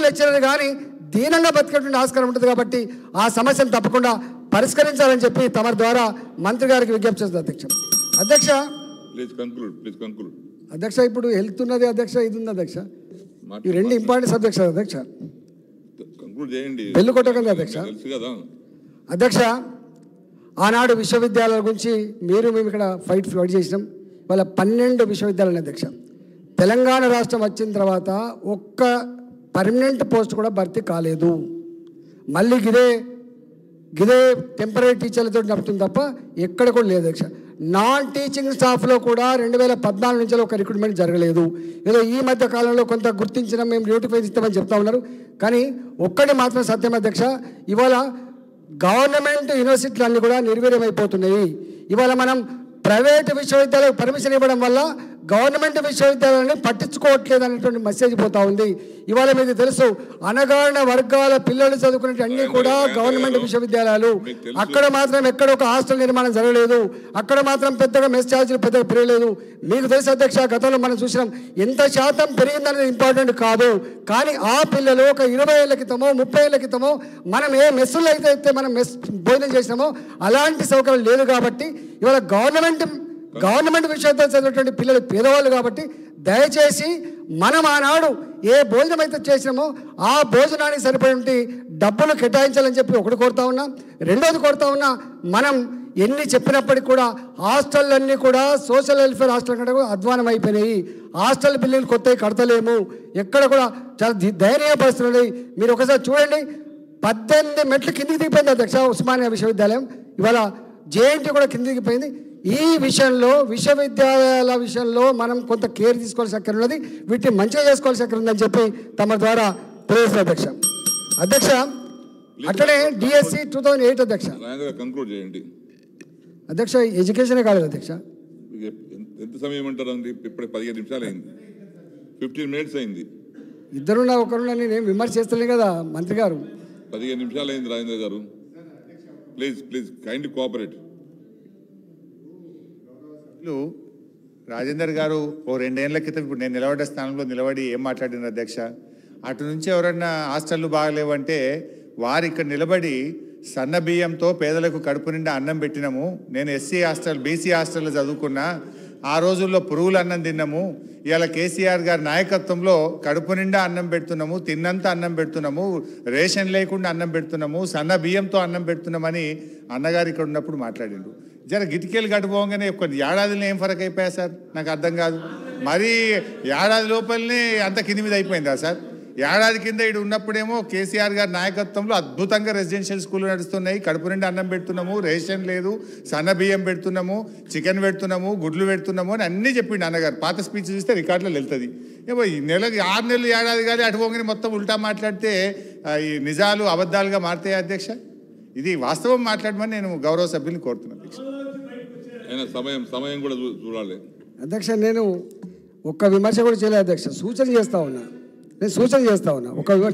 Lecturer కానీ దీనంగా బతికేటువంటి ఆస్కారం ఉంటుంది కాబట్టి ఆ సమస్యను తప్పకుండా పరిష్కరించాలని చెప్పి తమ ద్వారా మంత్రి గారికి విజ్ఞప్తి చేస్తుంది అధ్యక్ష అధ్యక్ష ప్లీజ్ కంక్లూడ్ ప్లీజ్ కంక్లూడ్ అధ్యక్ష ఇప్పుడు హెల్త్ ఉన్నది అధ్యక్ష ఇది ఉంది అధ్యక్ష ఈ రెండు ఇంపార్టెంట్ సబ్జెక్ట్స్ అధ్యక్ష కంక్లూడ్ చేయండి బెల్లు కొట్టకండి అధ్యక్ష. తెలుసు కదా అధ్యక్ష ఆనాడు విశ్వవిద్యాలయాల గురించి మీరు మేము ఇక్కడ ఫైట్ ఫైట్ చేసినాం వాళ్ళ పన్నెండు విశ్వవిద్యాలయాలు అధ్యక్ష తెలంగాణ రాష్ట్రం వచ్చిన తర్వాత ఒక్క పర్మనెంట్ పోస్ట్ కూడా భర్తీ కాలేదు మళ్ళీ గిదే గిదే టెంపరీ టీచర్లతో నడుపుతుంది తప్ప ఎక్కడ కూడా లేదు అధ్యక్ష నాన్ టీచింగ్ స్టాఫ్లో కూడా రెండు వేల పద్నాలుగు నుంచి ఒక రిక్రూట్మెంట్ జరగలేదు ఏదో ఈ మధ్య కాలంలో కొంత గుర్తించిన మేము నోటిఫై ఇస్తామని చెప్తా ఉన్నారు కానీ ఒక్కటి మాత్రం సత్యం అధ్యక్ష ఇవాళ గవర్నమెంట్ యూనివర్సిటీలు అన్నీ కూడా నిర్వీర్యమైపోతున్నాయి ఇవాళ మనం ప్రైవేట్ విశ్వవిద్యాలయాలకు పర్మిషన్ ఇవ్వడం వల్ల గవర్నమెంట్ విశ్వవిద్యాలయాన్ని పట్టించుకోవట్లేదు అనేటువంటి మెసేజ్ పోతా ఉంది ఇవాళ మీకు తెలుసు అనగారిన వర్గాల పిల్లలు చదువుకునే అన్ని కూడా గవర్నమెంట్ విశ్వవిద్యాలయాలు అక్కడ మాత్రం ఎక్కడ ఒక హాస్టల్ నిర్మాణం జరగలేదు అక్కడ మాత్రం పెద్దగా మెస్ ఛార్జీలు పెద్దగా పెరగలేదు మీకు తెలుసు అధ్యక్ష గతంలో మనం చూసినాం ఎంత శాతం పెరిగిందనేది ఇంపార్టెంట్ కాదు కానీ ఆ పిల్లలు ఒక ఇరవై ఏళ్ళ క్రితమో ముప్పై ఏళ్ళ క్రితమో మనం ఏ మెస్సులు అయితే అయితే మనం మెస్ భోజనం చేసినామో అలాంటి సౌకర్యం లేదు కాబట్టి ఇవాళ గవర్నమెంట్ గవర్నమెంట్ విశ్వవిద్యాలయం చదివేటువంటి పిల్లలు పేదవాళ్ళు కాబట్టి దయచేసి మనం ఆనాడు ఏ భోజనం అయితే చేసినామో ఆ భోజనానికి సరిపడే డబ్బులు కేటాయించాలని చెప్పి ఒకటి కోరుతా ఉన్నా రెండోది కోరుతా ఉన్నా మనం ఎన్ని చెప్పినప్పటికీ కూడా హాస్టల్లన్నీ కూడా సోషల్ వెల్ఫేర్ హాస్టల్ కంటే కూడా అధ్వానం అయిపోయినాయి హాస్టల్ బిల్లులు కొత్తవి కడతలేము ఎక్కడ కూడా చాలా ది- దయనీయ పరిస్థితులు ఉన్నాయి మీరు ఒకసారి చూడండి పద్దెనిమిది మెట్లు కిందికి దిగిపోయింది అధ్యక్ష ఉస్మానియా విశ్వవిద్యాలయం ఇవాళ జేఎన్టీ కూడా కిందికి దిగిపోయింది ఈ విషయంలో విశ్వవిద్యాలయాల విషయంలో మనం కొంత కేర్ తీసుకోవాల్సిన అక్కడ ఉన్నది వీటిని మంచిగా చేసుకోవాల్సిన అక్కడ ఉందని చెప్పి తమ ద్వారా తెలియజేసిన అధ్యక్ష అధ్యక్ష అట్లనే డిఎస్సి టూ థౌజండ్ ఎయిట్ అధ్యక్ష రాజేంద్ర గారు కంక్లూడ్ చేయండి అధ్యక్ష ఎడ్యుకేషనే కాలేదు అధ్యక్ష మీకు ఎంత- ఎంత సమయం అంటారు అండి ఇప్పుడు పదిహేను నిమిషాలు అయింది ఫిఫ్టీన్ మినిట్స్ అయింది ఇద్దరున్నా ఒకరున్నా నేను విమర్శ చేస్తలే కదా మంత్రి గారు పదిహేను నిమిషాలు అయింది రాజేంద్ర గారు ప్లీజ్ ప్లీజ్ కైండ్ కోఆపరేట్ వీళ్ళు రాజేందర్ గారు ఓ రెండేళ్ల క్రితం ఇప్పుడు నేను నిలబడే స్థానంలో నిలబడి ఏం మాట్లాడిన అధ్యక్ష అటు నుంచి ఎవరన్నా హాస్టళ్ళు బాగలేవంటే వారు ఇక్కడ నిలబడి సన్న బియ్యంతో పేదలకు కడుపు నిండా అన్నం పెట్టినాము నేను ఎస్సీ హాస్టల్ బీసీ హాస్టల్లో చదువుకున్నా ఆ రోజుల్లో పురుగులు అన్నం తిన్నాము ఇవాళ కేసీఆర్ గారి నాయకత్వంలో కడుపు నిండా అన్నం పెడుతున్నాము తిన్నంత అన్నం పెడుతున్నాము రేషన్ లేకుండా అన్నం పెడుతున్నాము సన్న బియ్యంతో అన్నం పెడుతున్నామని అన్నగారు ఇక్కడ ఉన్నప్పుడు మాట్లాడిండు జర గిటికేలు గడిపోగానే కొన్ని ఏడాదిలో ఏం ఫరక్ అయిపోయా సార్ నాకు అర్థం కాదు మరీ ఏడాది లోపలనే అంత కింది మీద అయిపోయిందా సార్ ఏడాది కింద ఇటు ఉన్నప్పుడేమో కేసీఆర్ గారి నాయకత్వంలో అద్భుతంగా రెసిడెన్షియల్ స్కూల్ నడుస్తున్నాయి కడుపు నిండా అన్నం పెడుతున్నాము రేషన్ లేదు సన్న బియ్యం పెడుతున్నాము చికెన్ పెడుతున్నాము గుడ్లు పెడుతున్నాము అని అన్నీ చెప్పిండు అన్నగారు పాత స్పీచ్ చూస్తే రికార్డులో వెళ్తుంది ఏమో ఈ నెలకి ఆరు నెలలు ఏడాది కానీ అటు పోగానే మొత్తం ఉల్టా మాట్లాడితే ఆ, ఈ నిజాలు అబద్ధాలుగా మారుతాయి అధ్యక్ష ఇది వాస్తవం మాట్లాడమని నేను గౌరవ సభ్యుల్ని కోరుతున్నాను అధ్యక్ష అయినా సమయం సమయం కూడా చూ- చూడాలి అధ్యక్ష నేను ఒక్క విమర్శ కూడా చేయలేదు అధ్యక్ష సూచన చేస్తా ఉన్నా నేను సూచన చేస్తా ఉన్నా ఒక విమర్శ